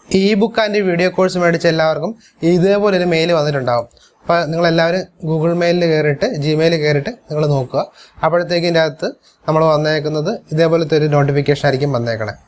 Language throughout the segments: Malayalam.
ഈ ബുക്ക് ആൻഡ് വീഡിയോ കോഴ്സ് മേടിച്ച എല്ലാവർക്കും ഇതേപോലെ ഒരു മെയിൽ വന്നിട്ടുണ്ടാവും അപ്പോൾ നിങ്ങളെല്ലാവരും ഗൂഗിൾ മെയിലിൽ കയറിയിട്ട് ജിമെയിൽ കയറിയിട്ട് നിങ്ങൾ നോക്കുക അപ്പോഴത്തേക്കും ഇതിൻ്റെ അകത്ത് നമ്മൾ വന്നേക്കുന്നത് ഇതേപോലത്തെ ഒരു നോട്ടിഫിക്കേഷൻ ആയിരിക്കും വന്നേക്കണേ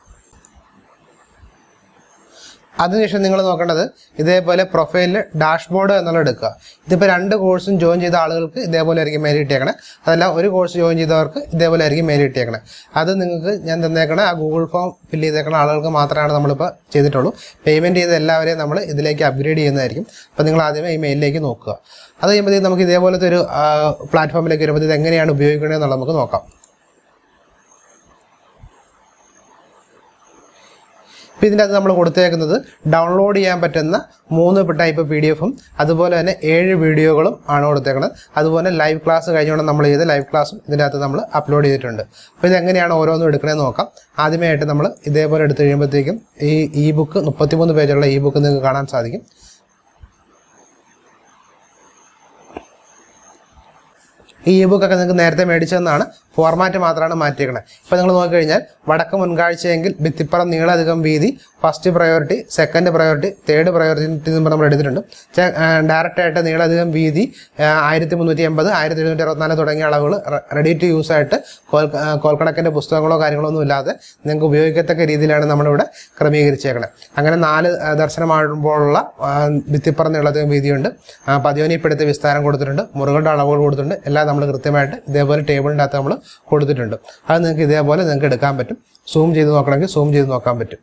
അതിനുശേഷം നിങ്ങൾ നോക്കേണ്ടത് ഇതേപോലെ പ്രൊഫൈലിൽ ഡാഷ്ബോർഡ് എന്നുള്ള എടുക്കുക ഇതിപ്പോൾ രണ്ട് കോഴ്സും ജോയിൻ ചെയ്ത ആളുകൾക്ക് ഇതേപോലെ ആയിരിക്കും മെയിൽ കിട്ടിയേക്കണേ അതല്ല ഒരു കോഴ്സ് ജോയിൻ ചെയ്തവർക്ക് ഇതേപോലെ ആയിരിക്കും മെയിൽ കിട്ടിയേക്കണേ അത് നിങ്ങൾക്ക് ഞാൻ തന്നേക്കണ ആ ഗൂഗിൾ ഫോം ഫില്ല് ചെയ്തേക്കണ ആളുകൾക്ക് മാത്രമാണ് നമ്മളിപ്പോൾ ചെയ്തിട്ടുള്ളൂ പേയ്മെൻറ്റ് ചെയ്ത എല്ലാവരെയും നമ്മൾ ഇതിലേക്ക് അപ്ഗ്രേഡ് ചെയ്യുന്നതായിരിക്കും അപ്പോൾ നിങ്ങൾ ആദ്യമേ ഈ മെയിലിലേക്ക് നോക്കുക അത് കഴിയുമ്പോഴത്തേക്ക് നമുക്ക് ഇതേപോലത്തെ ഒരു പ്ലാറ്റ്ഫോമിലേക്ക് വരുമ്പോൾ ഇത് എങ്ങനെയാണ് ഉപയോഗിക്കുന്നത് എന്നുള്ളത് നമുക്ക് നോക്കാം ഇപ്പം ഇതിൻ്റെ അകത്ത് നമ്മൾ കൊടുത്തേക്കുന്നത് ഡൗൺലോഡ് ചെയ്യാൻ പറ്റുന്ന മൂന്ന് ടൈപ്പ് പി ഡി എഫും അതുപോലെ തന്നെ ഏഴ് വീഡിയോകളും ആണ് കൊടുത്തേക്കുന്നത് അതുപോലെ ലൈവ് ക്ലാസ് കഴിഞ്ഞുകൊണ്ട് നമ്മൾ ചെയ്ത ലൈവ് ക്ലാസ്സും ഇതിൻ്റെ അകത്ത് നമ്മൾ അപ്ലോഡ് ചെയ്തിട്ടുണ്ട് അപ്പോൾ ഇത് എങ്ങനെയാണ് ഓരോന്നും എടുക്കണമെന്ന് നോക്കാം ആദ്യമായിട്ട് നമ്മൾ ഇതേപോലെ എടുത്തു കഴിയുമ്പോഴത്തേക്കും ഈ ഇ ബുക്ക് മുപ്പത്തിമൂന്ന് പേജുള്ള ഇ ബുക്ക് നിങ്ങൾക്ക് കാണാൻ സാധിക്കും ഈ ഇ ബുക്കൊക്കെ നിങ്ങൾക്ക് നേരത്തെ മേടിച്ചതെന്നാണ് ഫോർമാറ്റ് മാത്രമാണ് മാറ്റിയേക്കണത് ഇപ്പോൾ നിങ്ങൾ നോക്കിക്കഴിഞ്ഞാൽ വടക്ക് മുൻകാഴ്ചയെങ്കിൽ ഭിത്തിപ്പുറം നീളധികം വീതി first priority second priority third priority എന്ന് നമ്മൾ എടുത്തിട്ടുണ്ട് ഡയറക്റ്റ് ആയിട്ട് നീളധികം വീതി ആയിരത്തി മുന്നൂറ്റി എൺപത് ആയിരത്തി എഴുന്നൂറ്റി അറുപത്തിനാല് തുടങ്ങിയ അളവുകൾ റെഡി ടു യൂസ് ആയിട്ട് കോൽ കോൽക്കണക്കിൻ്റെ പുസ്തകങ്ങളോ കാര്യങ്ങളോ ഒന്നും ഇല്ലാതെ നിങ്ങൾക്ക് ഉപയോഗിക്കത്തക്ക രീതിയിലാണ് നമ്മളിവിടെ ക്രമീകരിച്ചേക്കണത് അങ്ങനെ നാല് ആ, ദർശനമാകുമ്പോഴുള്ള ആ, ഭിത്തിപ്പുറം നീളധികം വീതിയുണ്ട് ആ, പതിയോനിപ്പെടുത്തി വിസ്താരം കൊടുത്തിട്ടുണ്ട് മുറികളുടെ അളവുകൾ കൊടുത്തിട്ടുണ്ട് എല്ലാം നമ്മൾ കൃത്യമായിട്ട് ഇതേപോലെ ടേബിളിൻ്റെ അകത്ത് നമ്മൾ കൊടുത്തിട്ടുണ്ട് അത് നിങ്ങൾക്ക് ഇതേപോലെ നിങ്ങൾക്ക് എടുക്കാൻ പറ്റും സൂം ചെയ്ത് നോക്കണമെങ്കിൽ സൂം ചെയ്ത് നോക്കാൻ പറ്റും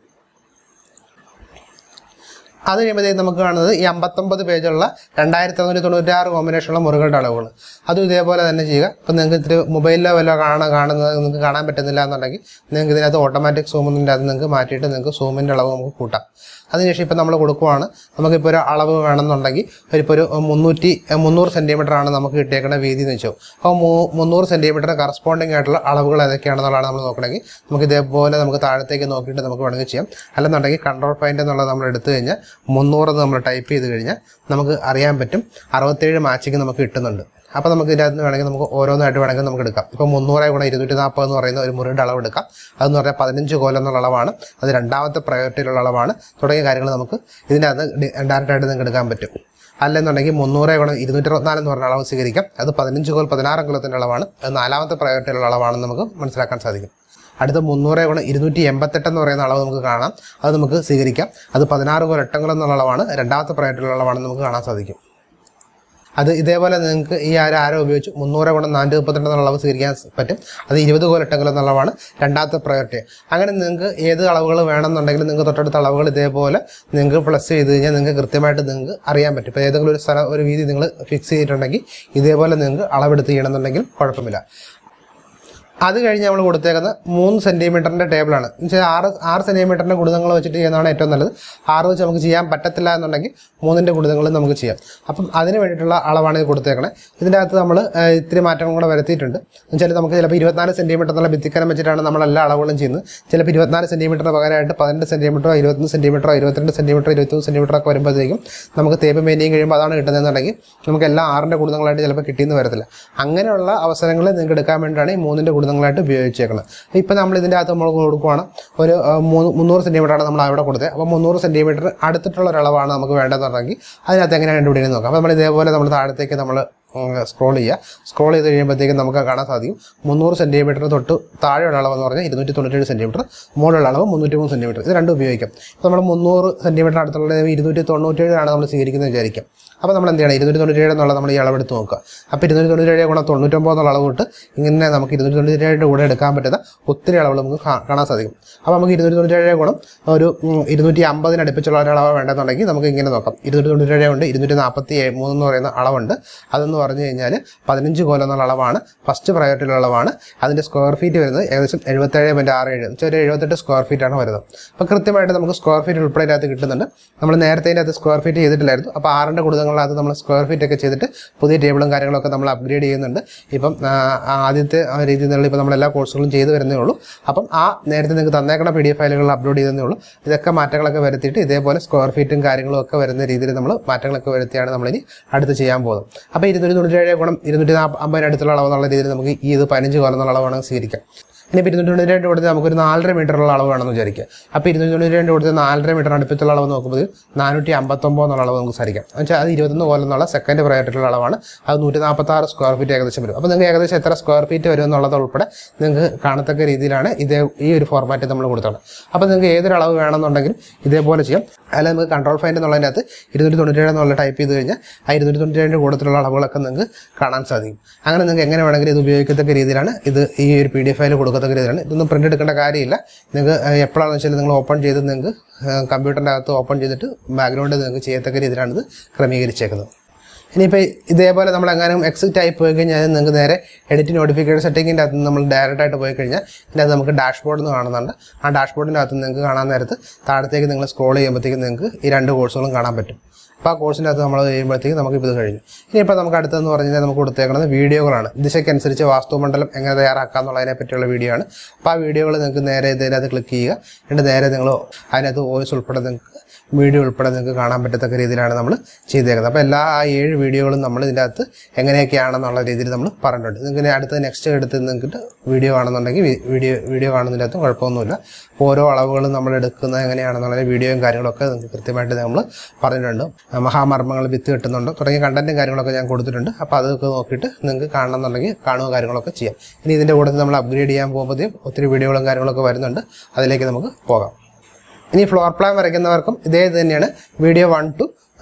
അത് കഴിയുമ്പോഴത്തേക്ക് നമുക്ക് കാണുന്നത് ഈ അമ്പത്തൊമ്പത് പേജുള്ള രണ്ടായിരത്തി തൊണ്ണൂറ്റി തൊണ്ണൂറ്റാറ് കോമ്പിനേഷനുള്ള മുറികളുടെ അളവുകൾ അതും ഇതേപോലെ തന്നെ ചെയ്യുക ഇപ്പം നിങ്ങൾക്ക് ഇത്തിരി മൊബൈലിലോ വല്ല കാണാൻ കാണുന്നത് നിങ്ങൾക്ക് കാണാൻ പറ്റുന്നില്ല എന്നുണ്ടെങ്കിൽ നിങ്ങൾക്ക് ഇതിനകത്ത് ഓട്ടോമാറ്റിക് സൂമിൻ്റെ അത് നിങ്ങൾക്ക് മാറ്റിയിട്ട് നിങ്ങൾക്ക് സൂമിൻ്റെ അളവ് നമുക്ക് കൂട്ടാം അതിനുശേഷം ഇപ്പം നമ്മൾ കൊടുക്കുവാണ് നമുക്കിപ്പോൾ ഒരു അളവ് വേണമെന്നുണ്ടെങ്കിൽ ഇപ്പോൾ ഒരു മുന്നൂറ്റി മുന്നൂറ് സെൻറ്റിമീറ്റർ ആണ് നമുക്ക് കിട്ടിയേക്കുന്ന വീതി എന്ന് വെച്ചോ അപ്പോൾ മൂ- മുന്നൂറ് സെൻറ്റിമീറ്ററിന് കറസ്പോണ്ടിങ് ആയിട്ടുള്ള അളവുകൾ ഏതൊക്കെയാണെന്നുള്ളതാണ് നമ്മൾ നോക്കണമെങ്കിൽ നമുക്ക് ഇതേപോലെ നമുക്ക് താഴത്തേക്ക് നോക്കിയിട്ട് നമുക്ക് വേണമെങ്കിൽ ചെയ്യാം അല്ലെന്നുണ്ടെങ്കിൽ കൺട്രോൾ പോയിന്റ് എന്നുള്ളത് നമ്മൾ എടുത്തു കഴിഞ്ഞാൽ മുന്നൂറ് നമ്മൾ ടൈപ്പ് ചെയ്ത് കഴിഞ്ഞാൽ നമുക്ക് അറിയാൻ പറ്റും അറുപത്തേഴ് മാച്ചിങ് നമുക്ക് കിട്ടുന്നുണ്ട് അപ്പോൾ നമുക്ക് ഇതിനകത്ത് വേണമെങ്കിൽ നമുക്ക് ഓരോന്നായിട്ട് വേണമെങ്കിൽ നമുക്ക് എടുക്കാം ഇപ്പോൾ മുന്നൂറ് ഗുണം ഇരുന്നൂറ്റി നാൽപ്പത് എന്ന് പറയുന്ന ഒരു മുറിയുടെ അളവ് എടുക്കാം അതെന്ന് പറഞ്ഞാൽ പതിനഞ്ച് കോലം എന്നുള്ള അളവാണ് അത് രണ്ടാമത്തെ പ്രയോറിറ്റിയിലുള്ള അളവാണ് തുടങ്ങിയ കാര്യങ്ങൾ നമുക്ക് ഇതിനകത്ത് ഡയറക്റ്റ് ആയിട്ട് നിങ്ങൾക്ക് എടുക്കാൻ പറ്റും അല്ലെന്നുണ്ടെങ്കിൽ മുന്നൂറ് ഗുണം ഇരുന്നൂറ്റി അറുപത്തിനാല് എന്ന് പറഞ്ഞ അളവ് സ്വീകരിക്കാം അത് പതിനഞ്ച് കോൽ പതിനാറ് അംഗലത്തിൻ്റെ അളവാണ് അത് നാലാമത്തെ പ്രയോറിറ്റിയിലുള്ള അളവാണെന്ന് നമുക്ക് മനസ്സിലാക്കാൻ സാധിക്കും അടുത്ത മുന്നൂറ് ഗുണം ഇരുന്നൂറ്റി എൺപത്തെട്ട് എന്ന് പറയുന്ന അളവ് നമുക്ക് കാണാം അത് നമുക്ക് സ്വീകരിക്കാം അത് പതിനാറ് കോൽ എട്ടംഗലം എന്നുള്ള അളവാണ് രണ്ടാമത്തെ പ്രയോറിറ്റിയിലുള്ള അളവാണെന്ന് നമുക്ക് കാണാൻ സാധിക്കും അത് ഇതേപോലെ നിങ്ങൾക്ക് ഈ ആരോ ആരോ ഉപയോഗിച്ച് മുന്നൂറ് ഗുണം നാനൂറ്റി മുപ്പത്തിരണ്ട് എന്നുള്ള അളവ് സ്വീകരിക്കാൻ പറ്റും അത് ഇരുപത് കോലട്ടെങ്കിലും എന്നുള്ളതാണ് രണ്ടാമത്തെ പ്രയോറിറ്റി അങ്ങനെ നിങ്ങൾക്ക് ഏത് അളവുകൾ വേണമെന്നുണ്ടെങ്കിൽ നിങ്ങൾക്ക് തൊട്ടടുത്ത അളവുകൾ ഇതേപോലെ നിങ്ങൾക്ക് പ്ലസ് ചെയ്ത് കഴിഞ്ഞാൽ നിങ്ങൾക്ക് കൃത്യമായിട്ട് നിങ്ങൾക്ക് അറിയാൻ പറ്റും ഇപ്പോൾ ഏതെങ്കിലും ഒരു സ്ഥലം ഒരു വീതി നിങ്ങൾ ഫിക്സ് ചെയ്തിട്ടുണ്ടെങ്കിൽ ഇതേപോലെ നിങ്ങൾക്ക് അളവെടുത്ത് ചെയ്യണമെന്നുണ്ടെങ്കിൽ കുഴപ്പമില്ല അത് കഴിഞ്ഞ് നമ്മൾ കൊടുത്തേക്കുന്നത് മൂന്ന് സെൻറ്റിമീറ്ററിൻ്റെ ടേബിളാണ് എന്ന് വെച്ചാൽ ആറ് ആറ് സെൻറ്റിമീറ്ററിൻ്റെ ഗുണിതങ്ങൾ വെച്ചിട്ട് ചെയ്യുന്നതാണ് ഏറ്റവും നല്ലത് ആറ് വെച്ച് നമുക്ക് ചെയ്യാൻ പറ്റത്തില്ല എന്നുണ്ടെങ്കിൽ മൂന്നിൻ്റെ ഗുണിതങ്ങളും നമുക്ക് ചെയ്യാം അപ്പം അതിന് വേണ്ടിയിട്ടുള്ള അളവാണ് ഇത് കൊടുത്തേക്കണേ ഇതിൻ്റെ അകത്ത് നമ്മൾ ഏഹ്, ഇത്തിരി മാറ്റങ്ങൾ കൂടെ വരുത്തിയിട്ടുണ്ട് എന്ന് വെച്ചാൽ നമുക്ക് ചിലപ്പോൾ ഇരുപത്തിനാല് സെൻറ്റിമീറ്റർ എന്നുള്ള ഭിത്തിക്കനം വെച്ചിട്ടാണ് നമ്മൾ എല്ലാ അളവുകളും ചെയ്യുന്നത് ചിലപ്പോൾ ഇരുപത്തിനാല് സെൻറ്റിമീറ്ററിന് പകരമായിട്ട് പതിനെട്ട് സെൻറ്റിമീറ്ററോ ഇരുപത്തൊന്ന് സെൻറ്റിമീറ്ററോ ഇരുപത്തിരണ്ട് സെൻറ്റിമീറ്റർ ഇരുപത്തൊന്ന് സെൻറ്റിമീറ്റർ ഒക്കെ വരുമ്പോഴത്തേക്കും നമുക്ക് തേപ്പ് മേനിയും കഴിയുമ്പോൾ അതാണ് കിട്ടുന്നതെന്നുണ്ടെങ്കിൽ നമുക്ക് എല്ലാ ആറിൻ്റെ ഗുണിതങ്ങളായിട്ട് ചിലപ്പോൾ കിട്ടിയെന്ന് വരത്തില്ല അങ്ങനെയുള്ള അവസരങ്ങളിൽ നിങ്ങൾക്ക് എടുക്കാൻ വേണ്ടിയിട്ടാണ് ഈ മൂന്നിൻ്റെ ഗുണിതങ്ങളായിട്ട് ഉപയോഗിച്ചേക്കുന്നത് ഇപ്പം നമ്മൾ ഇതിൻ്റെ അകത്ത് നമ്മൾ കൊടുക്കുവാണ് ഒരു ആ, മൂന്ന് മുന്നൂറ് സെൻറ്റിമീറ്ററാണ് നമ്മൾ അവിടെ കൊടുത്തത് അപ്പോൾ മുന്നൂറ് സെൻറ്റിമീറ്റർ അടുത്തിട്ടുള്ള ഒരു അളവാണ് നമുക്ക് വേണ്ടതെന്നുണ്ടെങ്കിൽ അതിനകത്ത് എങ്ങനെയാണ് കണ്ടുപിടിക്കുന്നത് നോക്കാം അപ്പോൾ നമ്മൾ ഇതേപോലെ നമ്മൾ താഴത്തേക്ക് നമ്മൾ സ്ക്രോൾ ചെയ്യുക സ്ക്രോൾ ചെയ്ത് കഴിയുമ്പോഴത്തേക്കും നമുക്ക് കാണാൻ സാധിക്കും മുന്നൂറ് സെൻറ്റിമീറ്റർ തൊട്ട് താഴെയുള്ള അളവ് എന്ന് പറഞ്ഞാൽ ഇരുന്നൂറ്റി തൊണ്ണൂറ്റേഴ് സെൻറ്റിമീറ്റർ മുകളിലുള്ള അളവ് മുന്നൂറ്റി മൂന്ന് സെൻറ്റിമീറ്റർ ഇത് രണ്ടും ഉപയോഗിക്കാം ഇപ്പോൾ നമ്മൾ മുന്നൂറ് സെൻറ്റിമീറ്റർ അടുത്തുള്ള ഇരുന്നൂറ്റി തൊണ്ണൂറ്റേഴാണ് നമ്മൾ സ്വീകരിക്കുന്നത് വിചാരിക്കാം അപ്പോൾ നമ്മൾ എന്ത് ചെയ്യണം ഇരുന്നൂറ്റി തൊണ്ണൂറ്റേഴ് എന്നുള്ള നമ്മൾ ഈ അളവെടുത്ത് നോക്കുക അപ്പോൾ ഇരുന്നൂറ്റി തൊണ്ണൂറ്റേഴ് ഗുണം തൊണ്ണൂറ്റൊമ്പത് എന്നുള്ള അളവ് തൊട്ട് ഇങ്ങനെ നമുക്ക് ഇരുന്നൂറ്റി തൊണ്ണൂറ്റേഴിൻ്റെ കൂടെ എടുക്കാൻ പറ്റുന്ന ഒത്തിരി അളവുകൾ നമുക്ക് കാ- കാണാൻ സാധിക്കും അപ്പോൾ നമുക്ക് ഇരുന്നൂറ്റി തൊണ്ണൂറ്റേഴ് ഗുണം ഒരു ഉം, ഇരുന്നൂറ്റി അമ്പതിന് അടുപ്പിച്ചുള്ള ഒരു അളവ് വേണ്ടെന്നുണ്ടെങ്കിൽ നമുക്ക് ഇങ്ങനെ നോക്കാം ഇരുന്നൂറ്റി തൊണ്ണൂറ്റേഴ് ഉണ്ട് ഇരുന്നൂറ്റി നാൽപ്പത്തി ഏഴ് മൂന്ന് എന്ന് പറയുന്ന അളവുണ്ട് അതെന്ന് പറഞ്ഞു കഴിഞ്ഞാൽ പതിനഞ്ച് കോലം എന്നുള്ള അളവാണ് ഫസ്റ്റ് പ്രയോറിറ്റിയിലുള്ള അളവാണ് അതിൻ്റെ സ്ക്വയർ ഫീറ്റ് വരുന്നത് ഏകദേശം എഴുപത്തേഴ് പോയിൻറ്റ് ആറ് ഏഴ് എന്ന് വെച്ചാൽ ഒരു എഴുപത്തെട്ട് സ്ക്വയർ ഫീറ്റ് ആണ് വരുന്നത് അപ്പോൾ കൃത്യമായിട്ട് നമുക്ക് സ്ക്വയർ ഫീറ്റ് ഉൾപ്പെടെ ഇതിനകത്ത് കിട്ടുന്നുണ്ട് നമ്മൾ നേരത്തെ ഇതിനകത്ത് സ്ക്വയർ ഫീറ്റ് ചെയ്തിട്ടില്ലായിരുന്നു അപ്പോൾ ആറിൻ്റെ കൂടുതലകത്ത് നമ്മൾ സ്ക്വയർ ഫീറ്റ് ഒക്കെ ചെയ്തിട്ട് പുതിയ ടേബിളും കാര്യങ്ങളൊക്കെ നമ്മൾ അപ്ഗ്രേഡ് ചെയ്യുന്നുണ്ട് ഇപ്പം ആ, ആദ്യത്തെ ആ രീതിയിൽ നിന്നുള്ള ഇപ്പോൾ നമ്മൾ എല്ലാ കോഴ്സുകളും ചെയ്തു വരുന്നേ ഉള്ളൂ അപ്പം ആ നേരത്തെ നിങ്ങൾക്ക് തന്നേക്കണ പി ഡി എഫ് ഫയലുകൾ അപ്ലോഡ് ചെയ്തേ ഉള്ളൂ ഇതൊക്കെ മാറ്റങ്ങളൊക്കെ വരുത്തിയിട്ട് ഇതേപോലെ സ്ക്വയർ ഫീറ്റും കാര്യങ്ങളും ഒക്കെ വരുന്ന രീതിയിൽ നമ്മൾ മാറ്റങ്ങളൊക്കെ വരുത്തിയാണ് നമ്മളിനി അടുത്ത് ചെയ്യാൻ പോകുന്നത് അപ്പോൾ ഇരുന്നൂറ്റി തൊണ്ണൂറ്റേഴ് ഗുണം ഇരുന്നൂറ്റി നാൽപ്പ അമ്പതിന് അടുത്തുള്ള അളവ് എന്നുള്ള രീതിയിൽ നമുക്ക് ഈ ഇത് പതിനഞ്ച് കോലം എന്നുള്ള അളവാണ് സ്വീകരിക്കാം ഇനിയിപ്പോൾ ഇരുന്നൂറ്റി തൊണ്ണൂറ്റി രണ്ട് കൊടുത്ത് നമുക്കൊരു നാലര മീറ്ററുള്ള അളവ് വേണമെന്ന് വിചാരിക്കുക അപ്പോൾ ഇരുന്നൂറ്റി തൊണ്ണൂറ്റി രണ്ട് കൊടുത്ത് നാലര മീറ്റർ അടുപ്പത്തുള്ള അളവ് നോക്കുമ്പോൾ നാനൂറ്റി അമ്പത്തൊമ്പത് എന്നുള്ള അളവ് നമുക്ക് സാധിക്കാം എന്ന് വെച്ചാൽ അത് ഇരുപത്തൊന്ന് പോലെ എന്നുള്ള സെക്കൻഡ് പ്രയോറിറ്റിയുള്ള അളവാണ് അത് നൂറ്റി നാൽപ്പത്തി ആറ് സ്ക്വയർ ഫീറ്റ് ഏകദേശം വരും അപ്പോൾ നിങ്ങൾക്ക് ഏകദേശം എത്ര സ്ക്വയർ ഫീറ്റ് വരും എന്നുള്ളത് ഉൾപ്പെടെ നിങ്ങൾക്ക് കാണത്തക്ക രീതിയിലാണ് ഇതേ ഈ ഒരു ഫോർമാറ്റ് നമ്മൾ കൊടുത്തത് അപ്പോൾ നിങ്ങൾക്ക് ഏതൊരു അളവ് വേണമെന്നുണ്ടെങ്കിലും ഇതേപോലെ ചെയ്യാം അല്ലെങ്കിൽ നമുക്ക് കൺട്രോൾ ഫൈൻഡ് എന്നുള്ളതിൻ്റെ അകത്ത് ഇരുന്നൂറ്റി തൊണ്ണൂറ്റി ഏഴ് എന്നുള്ള ടൈപ്പ് ചെയ്ത് കഴിഞ്ഞാൽ ആ ഇരുന്നൂറ്റി തൊണ്ണൂറ്റി ഏഴിൻ്റെ കൂട്ടത്തിലുള്ള അളവുകളൊക്കെ നിങ്ങൾക്ക് കാണാൻ സാധിക്കും അങ്ങനെ നിങ്ങൾക്ക് എങ്ങനെ വേണമെങ്കിലും ഇത് ഉപയോഗിക്കത്തക്ക രീതിയിലാണ് ഇത് ഈ ഒരു പി ഡി എഫ് ഫയൽ കൊടുക്കത്തക്ക രീതിയിലാണ് ഇതൊന്നും പ്രിൻ്റ് എടുക്കേണ്ട കാര്യമില്ല നിങ്ങൾക്ക് എപ്പോഴാണെന്ന് വെച്ചാൽ നിങ്ങൾ ഓപ്പൺ ചെയ്ത് നിങ്ങൾക്ക് കമ്പ്യൂട്ടറിൻ്റെ അകത്ത് ഓപ്പൺ ചെയ്തിട്ട് ബാക്ക്ഗ്രൗണ്ട് നിങ്ങൾക്ക് ചെയ്യത്തക്ക രീതിയിലാണ് ഇത് ക്രമീകരിച്ചേക്കുന്നത് ഇനിയിപ്പോൾ ഇതേപോലെ നമ്മൾ എങ്ങാനും എക്സിറ്റ് ആയി പോയി കഴിഞ്ഞാൽ നിങ്ങൾക്ക് നേരെ എഡിറ്റ് നോട്ടിഫിക്കേഷൻ സെറ്റിങ്ങിൻ്റെ അകത്ത് നമ്മൾ ഡയറക്റ്റ് ആയിട്ട് പോയി കഴിഞ്ഞാൽ ഇതിനകത്ത് നമുക്ക് ഡാഷ്ബോർഡ് എന്ന് കാണുന്നുണ്ട് ആ ഡാഷ്ബോർഡിൻ്റെ അകത്ത് നിങ്ങൾക്ക് കാണാൻ നേരത്ത് താഴത്തേക്ക് നിങ്ങൾ സ്ക്രോൾ ചെയ്യുമ്പോഴത്തേക്ക് നിങ്ങൾക്ക് ഈ രണ്ട് കോഴ്സുകളും കാണാൻ പറ്റും അപ്പോൾ ആ കോഴ്സിൻ്റെ അകത്ത് നമ്മൾ ചെയ്യുമ്പോഴത്തേക്ക് നമുക്ക് ഇത് കഴിഞ്ഞു ഇനിയിപ്പോൾ നമുക്ക് അടുത്തതെന്ന് പറഞ്ഞു കഴിഞ്ഞാൽ നമുക്ക് കൊടുത്തേക്കുന്നത് വീഡിയോകളാണ് ദിശയ്ക്കനുസരിച്ച് വാസ്തുമണ്ഡലം എങ്ങനെ തയ്യാറാക്കാം എന്നുള്ളതിനെ പറ്റിയുള്ള വീഡിയോ ആണ് അപ്പോൾ ആ വീഡിയോകൾ നിങ്ങൾക്ക് നേരെ ഇതിനകത്ത് ക്ലിക്ക് ചെയ്യുക എന്നിട്ട് നേരെ നിങ്ങൾ അതിനകത്ത് വോയിസ് ഉൾപ്പെടെ നിങ്ങൾക്ക് വീഡിയോ ഉൾപ്പെടെ നിങ്ങൾക്ക് കാണാൻ പറ്റത്തക്ക രീതിയിലാണ് നമ്മൾ ചെയ്തേക്കുന്നത് അപ്പോൾ എല്ലാ ആ ഏഴ് വീഡിയോകളും നമ്മൾ ഇതിൻ്റെ അകത്ത് എങ്ങനെയൊക്കെയാണെന്നുള്ള രീതിയിൽ നമ്മൾ പറഞ്ഞിട്ടുണ്ട് നിങ്ങൾക്ക് അടുത്ത നെക്സ്റ്റ് എടുത്ത് നിങ്ങൾക്ക് വീഡിയോ കാണുന്നുണ്ടെങ്കിൽ വി- വീഡിയോ വീഡിയോ കാണുന്നതിൻ്റെ അകത്തും കുഴപ്പമൊന്നുമില്ല ഓരോ അളവുകളും നമ്മൾ എടുക്കുന്നത് എങ്ങനെയാണെന്നുള്ള വീഡിയോയും കാര്യങ്ങളൊക്കെ നിങ്ങൾക്ക് കൃത്യമായിട്ട് നമ്മൾ പറഞ്ഞിട്ടുണ്ട് മഹാമർമ്മങ്ങൾ വിത്ത് കിട്ടുന്നുണ്ട് തുടങ്ങിയ കണ്ടന്റും കാര്യങ്ങളൊക്കെ ഞാൻ കൊടുത്തിട്ടുണ്ട് അപ്പോൾ അതൊക്കെ നോക്കിയിട്ട് നിങ്ങൾക്ക് കാണണമെന്നുണ്ടെങ്കിൽ കാണുക കാര്യങ്ങളൊക്കെ ചെയ്യാം ഇനി ഇതിൻ്റെ കൂടെ നമ്മൾ അപ്ഗ്രേഡ് ചെയ്യാൻ പോകുമ്പോഴത്തേക്കും ഒത്തിരി വീഡിയോകളും കാര്യങ്ങളൊക്കെ വരുന്നുണ്ട് അതിലേക്ക് നമുക്ക് പോകാം ഇനി ഫ്ലോർ പ്ലാൻ വരയ്ക്കുന്നവർക്കും ഇതേ ഇത് തന്നെയാണ് വീഡിയോ വൺ ടു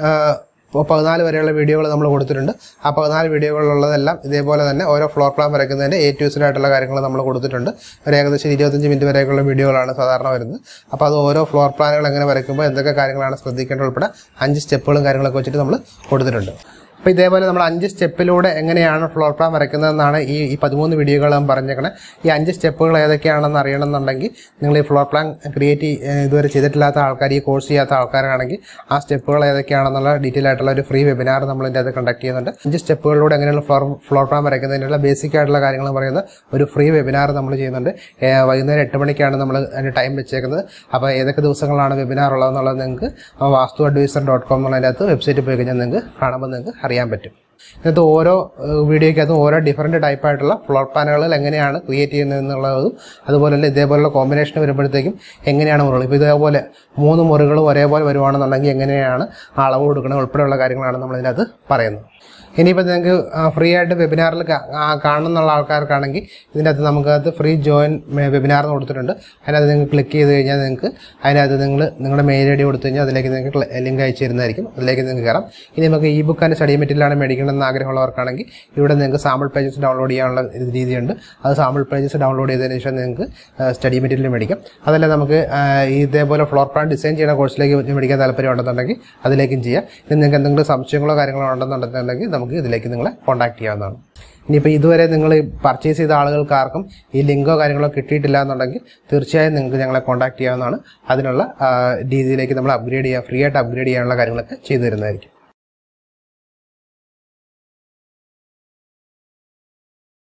പതിനാല് വരെയുള്ള വീഡിയോകൾ നമ്മൾ കൊടുത്തിട്ടുണ്ട് ആ പതിനാല് വീഡിയോകളിലുള്ളതെല്ലാം ഇതേപോലെ തന്നെ ഓരോ ഫ്ലോർ പ്ലാൻ വരയ്ക്കുന്നതിൻ്റെ എ ടു ആയിട്ടുള്ള കാര്യങ്ങൾ നമ്മൾ കൊടുത്തിട്ടുണ്ട് ഒരു ഏകദേശം ഇരുപത്തഞ്ച് മിനിറ്റ് വരെയൊക്കെയുള്ള വീഡിയോകളാണ് സാധാരണ വരുന്നത് അപ്പോൾ അത് ഓരോ ഫ്ലോർ പ്ലാനുകൾ എങ്ങനെ വരയ്ക്കുമ്പോൾ എന്തൊക്കെ കാര്യങ്ങളാണ് ശ്രദ്ധിക്കേണ്ടത് ഉൾപ്പെടെ അഞ്ച് സ്റ്റെപ്പുകളും കാര്യങ്ങളൊക്കെ വെച്ചിട്ട് നമ്മൾ കൊടുത്തിട്ടുണ്ട് അപ്പോൾ ഇതേപോലെ നമ്മൾ അഞ്ച് സ്റ്റെപ്പിലൂടെ എങ്ങനെയാണ് ഫ്ലോർ പ്ലാൻ വരയ്ക്കുന്നതെന്നാണ് ഈ ഈ പതിമൂന്ന് വീഡിയോകൾ ഞാൻ പറഞ്ഞേക്കണേ ഈ അഞ്ച് സ്റ്റെപ്പുകൾ ഏതൊക്കെയാണെന്ന് അറിയണമെന്നുണ്ടെങ്കിൽ നിങ്ങൾ ഈ ഫ്ലോർ പ്ലാൻ ക്രിയേറ്റ് ഇതുവരെ ചെയ്തിട്ടില്ലാത്ത ആൾക്കാർ ഈ കോഴ്സ് ചെയ്യാത്ത ആൾക്കാരാണെങ്കിൽ ആ സ്റ്റെപ്പുകൾ ഏതൊക്കെയാണെന്നുള്ള ഡീറ്റെയിൽ ആയിട്ടുള്ള ഒരു ഫ്രീ വെബിനാർ നമ്മൾ ഇതിൻ്റെ അത് കണ്ടക്ട് ചെയ്യുന്നുണ്ട് അഞ്ച് സ്റ്റെപ്പുകളിലൂടെ എങ്ങനെയുള്ള ഫ്ലോർ ഫ്ലോർ പ്ലാൻ വരയ്ക്കുന്നതിനുള്ള ബേസിക് ആയിട്ടുള്ള കാര്യങ്ങൾ പറയുന്ന ഒരു ഫ്രീ വെബിനാർ നമ്മൾ ചെയ്യുന്നുണ്ട് ഏ, വൈകുന്നേരം എട്ട് മണിക്കാണ് നമ്മൾ അതിന് ടൈം വെച്ചേക്കുന്നത് അപ്പോൾ ഏതൊക്കെ ദിവസങ്ങളാണ് വെബിനാർ ഉള്ളതെന്നുള്ളത് നിങ്ങൾക്ക് വാസ്തു അഡ്വൈസർ ഡോട്ട് കോം എന്നുള്ളതിൻ്റെ അകത്ത് വെബ്സൈറ്റിൽ പോയി കഴിഞ്ഞാൽ നിങ്ങൾക്ക് കാണുമ്പോൾ നിങ്ങൾക്ക് അറിയാൻ പറ്റും ഇതിനകത്ത് ഓരോ വീഡിയോയ്ക്കകത്തും ഓരോ ഡിഫറൻറ്റ് ടൈപ്പ് ആയിട്ടുള്ള ഫ്ലോർ പ്ലാനുകൾ എങ്ങനെയാണ് ക്രിയേറ്റ് ചെയ്യുന്നത് എന്നുള്ളതും അതുപോലെ തന്നെ ഇതേപോലുള്ള കോമ്പിനേഷൻ വരുമ്പോഴത്തേക്കും എങ്ങനെയാണ് മുറികൾ ഇപ്പോൾ ഇതേപോലെ മൂന്ന് മുറികളും ഒരേപോലെ വരുവാണെന്നുണ്ടെങ്കിൽ എങ്ങനെയാണ് ആ അളവ് കൊടുക്കുന്നത് ഉൾപ്പെടെയുള്ള കാര്യങ്ങളാണ് നമ്മൾ ഇതിനകത്ത് പറയുന്നത് ഇനിയിപ്പോൾ നിങ്ങൾക്ക് ഫ്രീ ആയിട്ട് വെബിനാറിൽ കാണുന്നുള്ള ആൾക്കാർക്കാണെങ്കിൽ ഇതിൻ്റെ അകത്ത് നമുക്കകത്ത് ഫ്രീ ജോയിൻ വെബിനാർ കൊടുത്തിട്ടുണ്ട് അതിനകത്ത് നിങ്ങൾ ക്ലിക്ക് ചെയ്ത് കഴിഞ്ഞാൽ നിങ്ങൾക്ക് അതിനകത്ത് നിങ്ങൾ നിങ്ങളുടെ മെയിൽ ഐ ഡി കൊടുത്തു കഴിഞ്ഞാൽ അതിലേക്ക് നിങ്ങൾക്ക് ലിങ്ക് അയച്ചു തരുന്നതായിരിക്കും അതിലേക്ക് നിങ്ങൾക്ക് കയറാം ഇനി നമുക്ക് ഈ ബുക്ക് ആൻഡ് സ്റ്റഡി മെറ്റീരിയലാണ് മേടിക്കണമെന്ന് ആഗ്രഹമുള്ളവർക്കാണെങ്കിൽ ഇവിടെ നിങ്ങൾക്ക് സാമ്പിൾ പേജസ് ഡൗൺലോഡ് ചെയ്യാനുള്ള ഒരു രീതിയുണ്ട് അത് സാമ്പിൾ പേജസ് ഡൗൺലോഡ് ചെയ്തതിന് ശേഷം നിങ്ങൾക്ക് സ്റ്റഡി മെറ്റീരിയൽ മേടിക്കാം അതല്ല നമുക്ക് ആ, ഇതേപോലെ ഫ്ലോർ പ്ലാൻ ഡിസൈൻ ചെയ്യുന്ന കോഴ്സിലേക്ക് മേടിക്കാൻ താല്പര്യം ഉണ്ടെന്നുണ്ടെങ്കിൽ അതിലേക്കും ചെയ്യാം ഇനി നിങ്ങൾക്ക് എന്തെങ്കിലും സംശയങ്ങളോ കാര്യങ്ങളോ ഉണ്ടെന്നുണ്ടെന്നുണ്ടെങ്കിൽ നമുക്ക് ഇതിലേക്ക് നിങ്ങളെ കോൺടാക്ട് ചെയ്യാവുന്നതാണ് ഇനിയിപ്പോൾ ഇതുവരെ നിങ്ങൾ പർച്ചേസ് ചെയ്ത ആളുകൾക്ക് ആർക്കും ഈ ലിങ്കോ കാര്യങ്ങളോ കിട്ടിയിട്ടില്ല എന്നുണ്ടെങ്കിൽ തീർച്ചയായും നിങ്ങൾക്ക് ഞങ്ങളെ കോൺടാക്ട് ചെയ്യാവുന്നതാണ് അതിനുള്ള ആ, രീതിയിലേക്ക് നമ്മൾ അപ്ഗ്രേഡ് ചെയ്യാം ഫ്രീ ആയിട്ട് അപ്ഗ്രേഡ് ചെയ്യാനുള്ള കാര്യങ്ങളൊക്കെ ചെയ്തു തരുന്നതായിരിക്കും